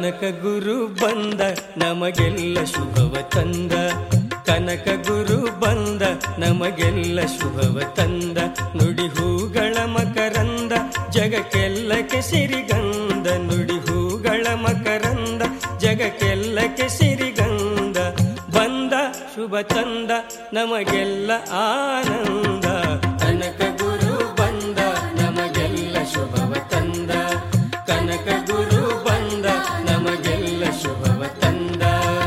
ಕನಕ ಗುರು ಬಂದ ನಮಗೆಲ್ಲ ಶುಭವ ತಂದ ಕನಕ ಗುರು ಬಂದ ನಮಗೆಲ್ಲ ಶುಭವ ತಂದ ನುಡಿ ಹೂಗಳ ಮಕರಂದ ಜಗಕ್ಕೆಲ್ಲಕ್ಕೆ ಸಿರಿಗಂಧ ನುಡಿ ಹೂಗಳ ಮಕರಂದ ಜಗಕ್ಕೆಲ್ಲಕ್ಕೆ ಸಿರಿಗಂಧ ಬಂದ ಶುಭ ತಂದ ನಮಗೆಲ್ಲ ಆನಂದ ಕನಕ ಗುರು ಬಂದ ನಮಗೆಲ್ಲ ಶುಭವ ತಂದ ಕನಕ ಗುರು ಬಂದ ನಮಗೆಲ್ಲ ಶುಭವ ತಂದ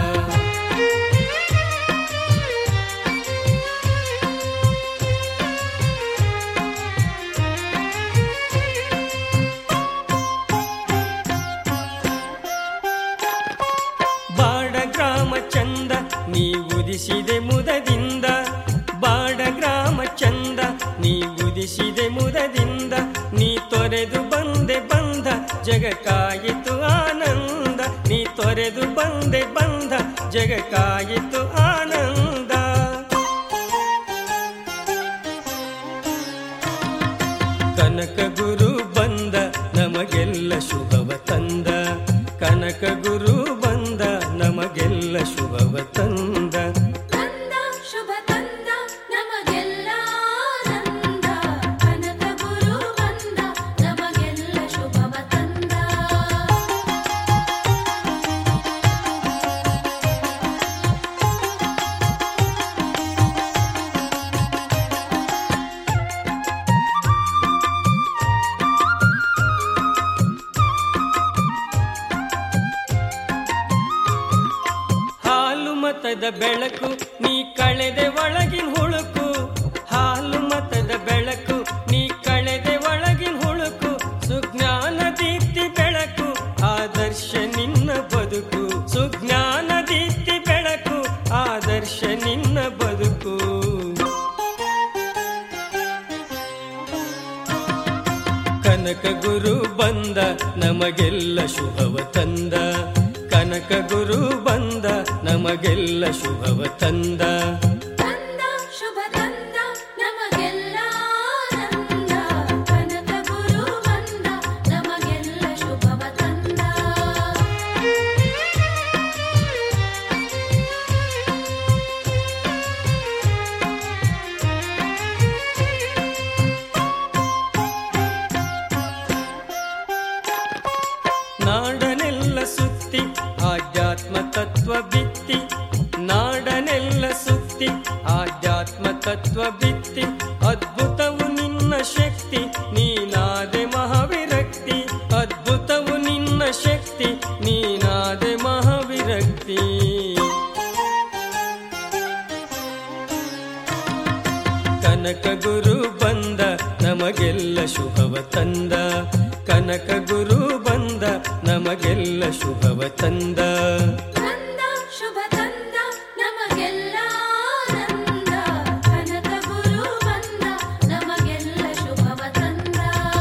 ಬಾಡ ಗ್ರಾಮ ಚಂದ ನೀ ಉದಿಸಿದೆ ಮುದದಿಂದ ಬಾಡ ಗ್ರಾಮ ಚಂದ ನೀ ಉದಿಸಿದೆ ಮುದದಿಂದ ನೀ ತೊರೆದು ಬಂದೆ ಬಂದ ಜಗಕ್ಕಾಯಿತು ಆನಂದ ನೀ ತೊರೆದು ಬಂದೆ ಬಂದ ಜಗಕ್ಕಾಯಿತು ಆನಂದ ಕನಕ ಗುರು ಬಂದ ನಮಗೆಲ್ಲ ಶುಭವ ತಂದ ಕನಕ ಗುರು ಬಂದ ನಮಗೆಲ್ಲ ಶುಭವ ತಂದ ತಂದ ಶುಭ ತಂದ ನಮಗೆಲ್ಲ ಆನಂದ ಕನಕ ಗುರು ಬಂದ ನಮಗೆಲ್ಲ ಶುಭವ ತಂದ ಹಾಲು ಮತದ ಬೆಳಕು ನೀ ಕಳೆದೆ ಒಳಗಿನ ಹುಳುಕು ಹಾಲು ಮತದ ಬೆಳಕು ನೀ ಕಳೆದೆ ಒಳಗಿನ ಹುಳುಕು ಸುಜ್ಞಾನ ದೀಪ್ತಿ ಬೆಳಕು ಆದರ್ಶ ನಿನ್ನ ಬದುಕು ಸುಜ್ಞಾನ ದೀಪ್ತಿ ಬೆಳಕು ಆದರ್ಶ ನಿನ್ನ ಬದುಕು ಕನಕ ಗುರು ಬಂದ ನಮಗೆಲ್ಲ ಶುಭವ ತಂದ ಕನಕ ಗುರು ಬಂದ ನಮಗೆಲ್ಲ ಶುಭವ ತಂದ ತಂದ ಶುಭ ತಂದ ನಮಗೆಲ್ಲ ಆನಂದ ಕನಕ ಗುರು ಬಂದ ನಮಗೆಲ್ಲ ಶುಭವ ತಂದ ನಾಡನೆಲ್ಲ ಸುತ್ತಿ ಆಧ್ಯಾತ್ಮ ತತ್ವ ಬಿತ್ತಿ ನಾಡನೆಲ್ಲ ಸುತ್ತಿ ಆಧ್ಯಾತ್ಮ ತತ್ವ ಬಿತ್ತಿ ಅದ್ಭುತವು ನಿನ್ನ ಶಕ್ತಿ ನೀನಾದೆ ಮಹಾವಿರಕ್ತಿ ಅದ್ಭುತವು ನಿನ್ನ ಶಕ್ತಿ ನೀನಾದೆ ಮಹಾವಿರಕ್ತಿ ಕನಕ ಗುರು ಬಂದ ನಮಗೆಲ್ಲ ಶುಭವ ತಂದ ಕನಕ ಗುರು ಬಂದ ನಮಗೆಲ್ಲ ಶುಭವ ತಂದ ತಂದ ಶುಭ ತಂದ ನಮಗೆಲ್ಲ ಆನಂದ ಕನಕ ಗುರು ಬಂದ ನಮಗೆಲ್ಲ ಶುಭವ ತಂದ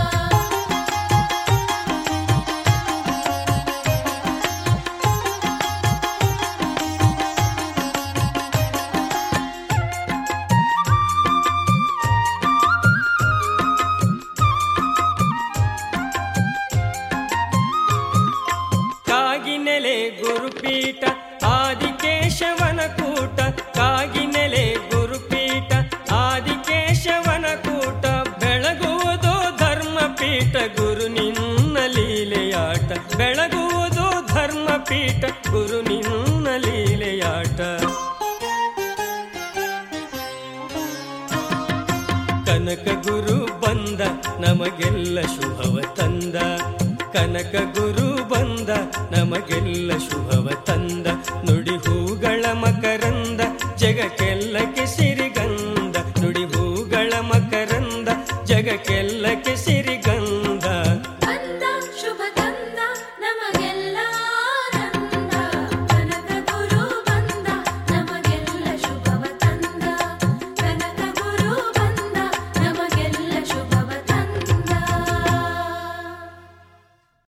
ಕಾಗಿನೆಲೆ ಗುರುಪೀಠ ಆದಿಕೇಶವನ ಕೂಟ ಕಾಗಿನೆಲೆ ಗುರುಪೀಠ ಆದಿಕೇಶವನ ಕೂಟ ಬೆಳಗುವುದೋ ಧರ್ಮಪೀಠ ಗುರು ನಿನ್ನ ಲೀಲೆಯಾಟ ಬೆಳಗುವುದೋ ಧರ್ಮಪೀಠ ಗುರು ನಿನ್ನ ಲೀಲೆಯಾಟ ಕನಕ ಗುರು ಬಂದ ನಮಗೆಲ್ಲ ಶುಭವ ತಂದ ಕನಕ ಗುರು ಬಂದ ನಮಗೆಲ್ಲ ಶುಭವ ತಂದ ನುಡಿ ಹೂಗಳ ಮಕರಂದ ಜಗಕ್ಕೆಲ್ಲ